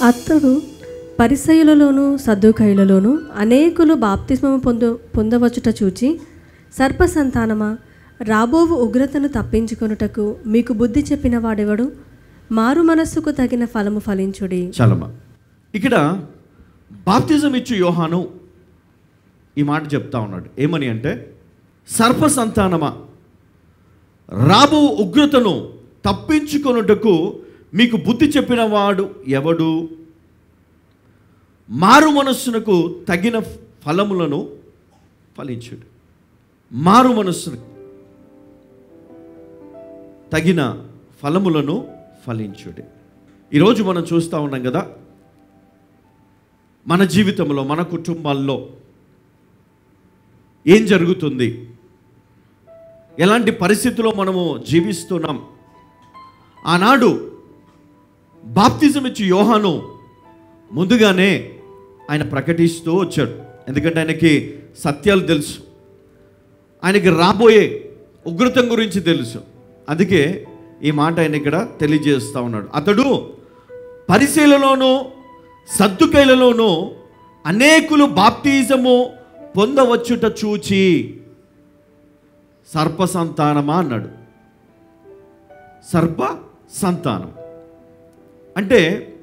అతడు పరిసయులలోను సద్దుకైలలోను అనేకులు బాప్తిస్మము పొందు పొందవచ్చుట చూచి సర్ప సంతానమా రాబోవు ఉగ్రతను తప్పించుకొనుటకు మీకు బుద్ధి చెప్పిన వాడెవడు మారు మనస్సుకు తగిన ఫలము ఫలించుడి చాలమ్మా ఇక్కడ బాప్తిజం ఇచ్చు యోహాను ఈ మాట చెప్తా ఉన్నాడు ఏమని అంటే సర్ప సంతానమా రాబో ఉగ్రతను తప్పించుకొనుటకు మీకు బుద్ధి చెప్పిన వాడు ఎవడు మారు మనస్సునకు తగిన ఫలములను ఫలించుడు మారు మనస్సునకు తగిన ఫలములను ఫలించుడి ఈరోజు మనం చూస్తూ ఉన్నాం కదా మన జీవితంలో మన కుటుంబాల్లో ఏం జరుగుతుంది ఎలాంటి పరిస్థితుల్లో మనము జీవిస్తున్నాం ఆనాడు బాప్తిజం ఇచ్చి యోహాను ముందుగానే ఆయన ప్రకటిస్తూ వచ్చాడు ఎందుకంటే ఆయనకి సత్యాలు తెలుసు ఆయనకి రాబోయే ఉగ్రతం గురించి తెలుసు అందుకే ఈ మాట ఆయన ఇక్కడ తెలియజేస్తా ఉన్నాడు అతడు పరిశీలలోనూ సద్దుకైలలోనూ అనేకులు బాప్తిజము పొందవచ్చుట చూచి సర్ప సంతానమా అన్నాడు సర్ప సంతానం అంటే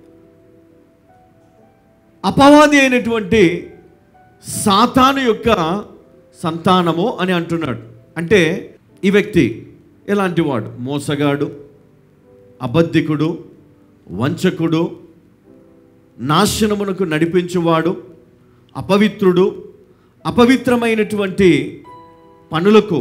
అపవాది అయినటువంటి సాతాను యొక్క సంతానము అని అంటున్నాడు అంటే ఈ వ్యక్తి ఎలాంటి వాడు మోసగాడు అబద్ధికుడు వంచకుడు నాశనమునకు నడిపించువాడు అపవిత్రుడు అపవిత్రమైనటువంటి పనులకు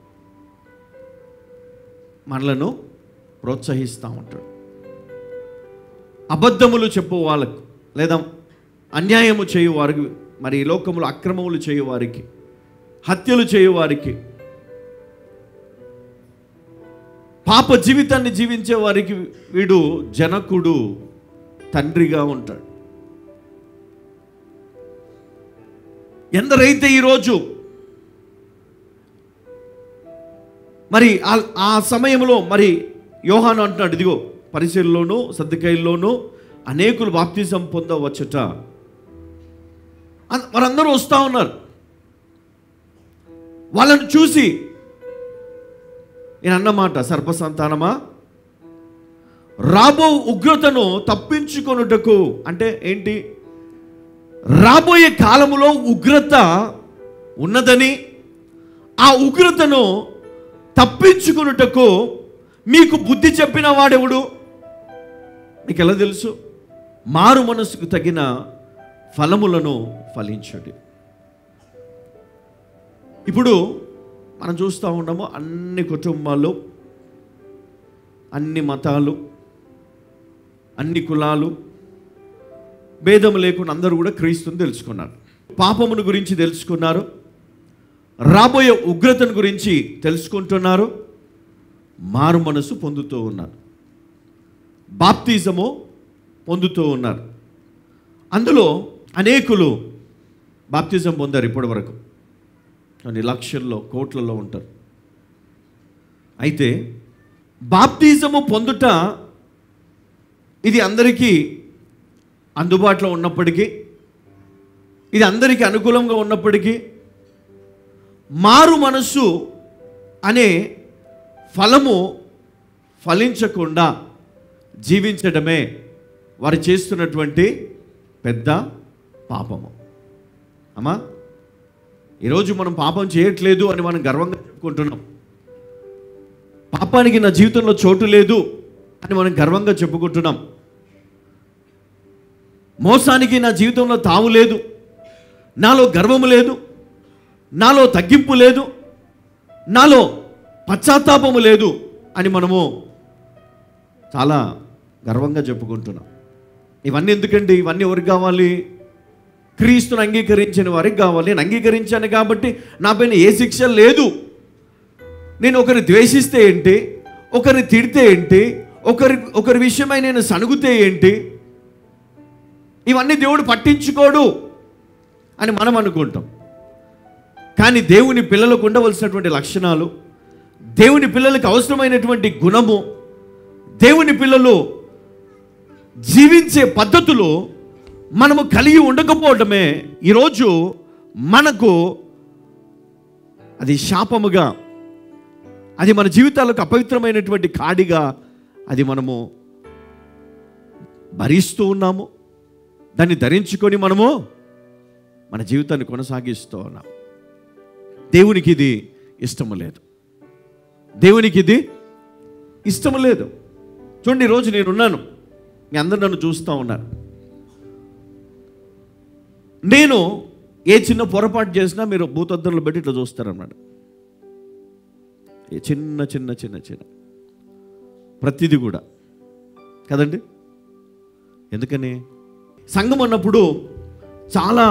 మనలను ప్రోత్సహిస్తూ ఉంటాడు అబద్ధములు చెప్పు వాళ్ళకు లేదా అన్యాయము చేయు వారికి మరి ఈ లోకములు అక్రమములు చేయు వారికి హత్యలు చేయు వారికి పాప జీవితాన్ని జీవించే వారికి వీడు జనకుడు తండ్రిగా ఉంటాడు ఎందరైతే ఈరోజు మరి ఆ- ఆ సమయంలో మరి యోహాను అంటున్నాడు ఇదిగో పరిశీలలోను సర్దికాయల్లోనూ అనేకులు బాప్తిజం పొందవచ్చుట అన్- వారందరూ వస్తూ ఉన్నారు వాళ్ళని చూసి నేను అన్నమాట సర్ప సంతానమా రాబో ఉగ్రతను తప్పించుకొనుటకు అంటే ఏంటి రాబోయే కాలములో ఉగ్రత ఉన్నదని ఆ ఉగ్రతను తప్పించుకొనుటకు మీకు బుద్ధి చెప్పిన వాడెవడు మీకు ఎలా తెలుసు మారు మనసుకు తగిన ఫలములను ఫలించుడి ఇప్పుడు మనం చూస్తూ ఉన్నాము అన్ని కుటుంబాలు అన్ని మతాలు అన్ని కులాలు భేదం లేకుండా అందరూ కూడా క్రీస్తుని తెలుసుకున్నారు పాపమును గురించి తెలుసుకున్నారు రాబోయే ఉగ్రతను గురించి తెలుసుకుంటున్నారు మారు మనసు పొందుతూ ఉన్నారు బాప్తిజము పొందుతూ ఉన్నారు అందులో అనేకులు బాప్తిజం పొందారు ఇప్పటి వరకు కొన్ని లక్షల్లో కోట్లలో ఉంటారు అయితే బాప్తిజము పొందుట ఇది అందరికీ అందుబాటులో ఉన్నప్పటికీ ఇది అందరికీ అనుకూలంగా ఉన్నప్పటికీ మారు మనస్సు అనే ఫలము ఫలించకుండా జీవించడమే వారు చేస్తున్నటువంటి పెద్ద పాపము అమ్మా ఈరోజు మనం పాపం చేయట్లేదు అని మనం గర్వంగా చెప్పుకుంటున్నాం పాపానికి నా జీవితంలో చోటు లేదు అని మనం గర్వంగా చెప్పుకుంటున్నాం మోసానికి నా జీవితంలో తావు లేదు నాలో గర్వము లేదు నాలో తగ్గింపు లేదు నాలో పశ్చాత్తాపము లేదు అని మనము చాలా గర్వంగా చెప్పుకుంటున్నాం ఇవన్నీ ఎందుకండి ఇవన్నీ ఎవరికి కావాలి క్రీస్తుని అంగీకరించిన వారికి కావాలి నేను అంగీకరించాను కాబట్టి నా పైన ఏ శిక్ష లేదు నేను ఒకరిని ద్వేషిస్తే ఏంటి ఒకరిని తిడితే ఏంటి ఒకరి ఒకరి విషయమై నేను సణుగుతే ఏంటి ఇవన్నీ దేవుడు పట్టించుకోడు అని మనం అనుకుంటాం కానీ దేవుని పిల్లలకు ఉండవలసినటువంటి లక్షణాలు దేవుని పిల్లలకు అవసరమైనటువంటి గుణము దేవుని పిల్లలు జీవించే పద్ధతులు మనము కలిగి ఉండకపోవడమే ఈరోజు మనకు అది శాపముగా అది మన జీవితాలకు అపవిత్రమైనటువంటి కాడిగా అది మనము భరిస్తూ ఉన్నాము దాన్ని ధరించుకొని మనము మన జీవితాన్ని కొనసాగిస్తూ ఉన్నాం దేవునికి ఇది ఇష్టము లేదు దేవునికి ఇది ఇష్టము లేదు చూడండి ఈరోజు నేనున్నాను మీ అందరు నన్ను చూస్తూ ఉన్నారు నేను ఏ చిన్న పొరపాటు చేసినా మీరు భూతద్దంలో పెట్టి ఇట్లా చూస్తారన్నమాట ఏ చిన్న చిన్న చిన్న చిన్న ప్రతిదీ కూడా కదండి ఎందుకని సంఘం అన్నప్పుడు చాలా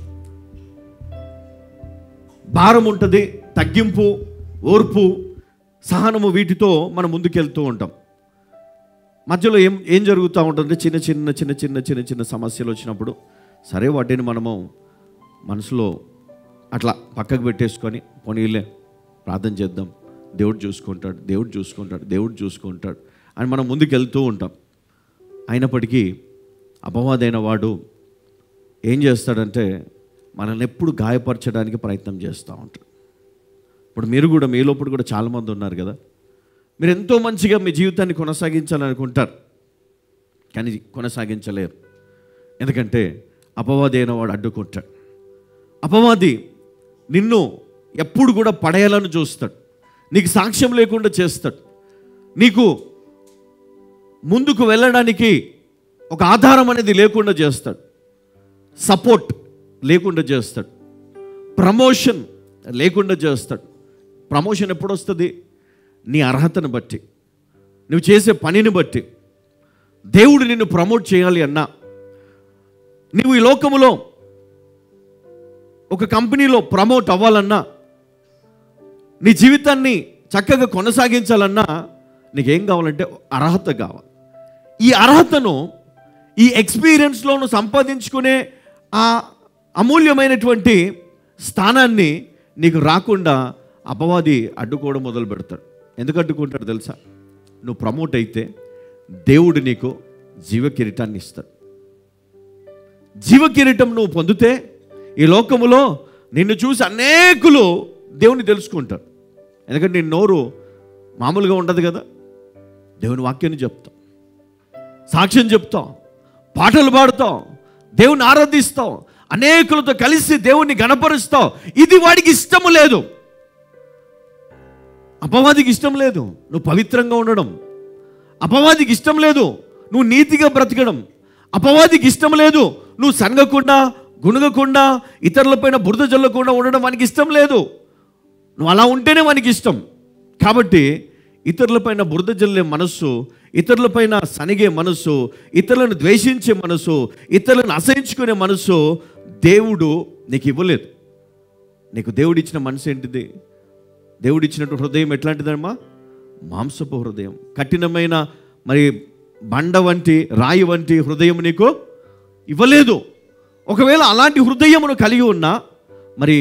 భారం ఉంటుంది తగ్గింపు ఓర్పు సహనము వీటితో మనం ముందుకెళ్తూ ఉంటాం మధ్యలో ఏం ఏం జరుగుతూ ఉంటుంది చిన్న చిన్న చిన్న చిన్న చిన్న చిన్న సమస్యలు వచ్చినప్పుడు సరే వాటిని మనము మనసులో అట్లా పక్కకు పెట్టేసుకొని పోనీలే ప్రార్థన చేద్దాం దేవుడు చూసుకుంటాడు దేవుడు చూసుకుంటాడు దేవుడు చూసుకుంటాడు అని మనం ముందుకు వెళ్తూ ఉంటాం అయినప్పటికీ అపవాదైన వాడు ఏం చేస్తాడంటే మనల్ని ఎప్పుడు గాయపరచడానికి ప్రయత్నం చేస్తూ ఉంటాడు ఇప్పుడు మీరు కూడా మీ లోపల కూడా చాలామంది ఉన్నారు కదా మీరు ఎంతో మంచిగా మీ జీవితాన్ని కొనసాగించాలనుకుంటారు కానీ కొనసాగించలేరు ఎందుకంటే అపవాది అయిన వాడు అడ్డుకుంటాడు అపవాది నిన్ను ఎప్పుడు కూడా పడేయాలని చూస్తాడు నీకు సాక్ష్యం లేకుండా చేస్తాడు నీకు ముందుకు వెళ్ళడానికి ఒక ఆధారం అనేది లేకుండా చేస్తాడు సపోర్ట్ లేకుండా చేస్తాడు ప్రమోషన్ లేకుండా చేస్తాడు ప్రమోషన్ ఎప్పుడు వస్తుంది నీ అర్హతను బట్టి నువ్వు చేసే పనిని బట్టి దేవుడు నిన్ను ప్రమోట్ చేయాలి అన్నా నువ్వు ఈ లోకములో ఒక కంపెనీలో ప్రమోట్ అవ్వాలన్నా నీ జీవితాన్ని చక్కగా కొనసాగించాలన్నా నీకేం కావాలంటే అర్హత కావాలి ఈ అర్హతను ఈ ఎక్స్పీరియన్స్లోను సంపాదించుకునే ఆ అమూల్యమైనటువంటి స్థానాన్ని నీకు రాకుండా అపవాది అడ్డుకోవడం మొదలు పెడతాడు ఎందుకు అడ్డుకుంటాడు తెలుసా నువ్వు ప్రమోట్ అయితే దేవుడు నీకు జీవ కిరీటాన్ని ఇస్తాడు జీవ కిరీటం నువ్వు పొందితే ఈ లోకములో నిన్ను చూసి అనేకులు దేవుని తెలుసుకుంటారు ఎందుకంటే నీ నోరు మామూలుగా ఉండదు కదా దేవుని వాక్యాన్ని చెప్తాం సాక్ష్యం చెప్తాం పాటలు పాడుతాం దేవుని ఆరాధిస్తాం అనేకులతో కలిసి దేవుణ్ణి గణపరుస్తావు ఇది వాడికి ఇష్టము లేదు అపవాదికి ఇష్టం లేదు నువ్వు పవిత్రంగా ఉండడం అపవాదికి ఇష్టం లేదు నువ్వు నీతిగా బ్రతకడం అపవాదికి ఇష్టం లేదు నువ్వు సనగకుండా గుణగకుండా ఇతరులపైన బురద జల్లకుండా ఉండడం వానికి ఇష్టం లేదు నువ్వు అలా ఉంటేనే వానికి ఇష్టం కాబట్టి ఇతరులపైన బురద జల్లే మనస్సు ఇతరులపైన సనిగే మనస్సు ఇతరులను ద్వేషించే మనస్సు ఇతరులను అసహించుకునే మనస్సు దేవుడు నీకు ఇవ్వలేదు నీకు దేవుడు ఇచ్చిన మనసు ఏంటిది దేవుడు ఇచ్చినట్టు హృదయం ఎట్లాంటిదమ్మా మాంసపు హృదయం కఠినమైన మరి బండ వంటి రాయి వంటి హృదయం నీకు ఇవ్వలేదు ఒకవేళ అలాంటి హృదయమును కలిగి ఉన్నా మరి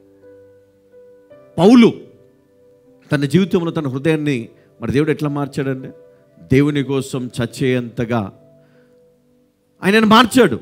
పౌలు తన జీవితంలో తన హృదయాన్ని మరి దేవుడు ఎట్లా మార్చాడండి దేవుని కోసం చచ్చేంతగా ఆయనను మార్చాడు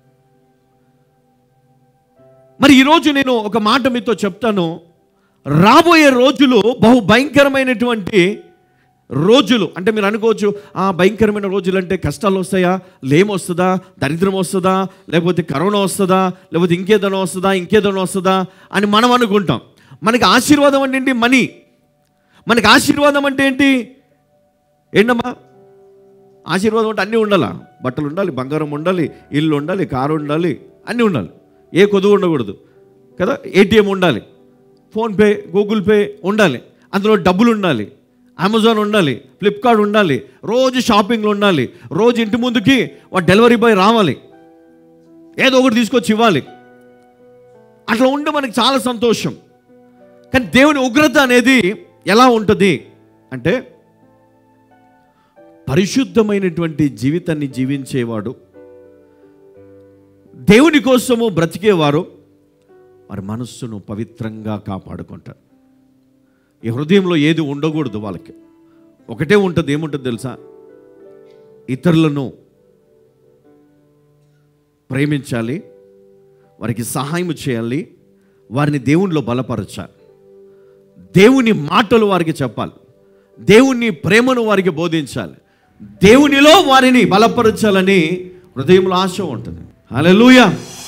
మరి ఈరోజు నేను ఒక మాట మీతో చెప్తాను రాబోయే రోజులు బహు భయంకరమైనటువంటి రోజులు అంటే మీరు అనుకోవచ్చు ఆ భయంకరమైన రోజులు అంటే కష్టాలు వస్తాయా లేమి వస్తుందా దరిద్రం వస్తుందా లేకపోతే కరోనా వస్తుందా లేకపోతే ఇంకేదైనా వస్తుందా ఇంకేదైనా వస్తుందా అని మనం అనుకుంటాం మనకి ఆశీర్వాదం అంటే ఏంటి మనీ మనకి ఆశీర్వాదం అంటే ఏంటి ఏంటమ్మా ఆశీర్వాదం అంటే అన్నీ ఉండాలా బట్టలు ఉండాలి బంగారం ఉండాలి ఇల్లు ఉండాలి కారు ఉండాలి అన్నీ ఉండాలి ఏ కొదువు ఉండకూడదు కదా ఏటీఎం ఉండాలి ఫోన్పే గూగుల్ పే ఉండాలి అందులో డబ్బులు ఉండాలి అమెజాన్ ఉండాలి ఫ్లిప్కార్ట్ ఉండాలి రోజు షాపింగ్లు ఉండాలి రోజు ఇంటి ముందుకి వాడు డెలివరీ బాయ్ రావాలి ఏదో ఒకటి తీసుకొచ్చి ఇవ్వాలి అట్లా ఉంటే మనకి చాలా సంతోషం కానీ దేవుని ఉగ్రత అనేది ఎలా ఉంటుంది అంటే పరిశుద్ధమైనటువంటి జీవితాన్ని జీవించేవాడు దేవుని కోసము బ్రతికేవారు వారి మనస్సును పవిత్రంగా కాపాడుకుంటారు ఈ హృదయంలో ఏది ఉండకూడదు వాళ్ళకి ఒకటే ఉంటుంది ఏముంటుంది తెలుసా ఇతరులను ప్రేమించాలి వారికి సహాయం చేయాలి వారిని దేవునిలో బలపరచాలి దేవుని మాటలు వారికి చెప్పాలి దేవుని ప్రేమను వారికి బోధించాలి దేవునిలో వారిని బలపరచాలని హృదయంలో ఆశ ఉంటుంది హల్లెలూయా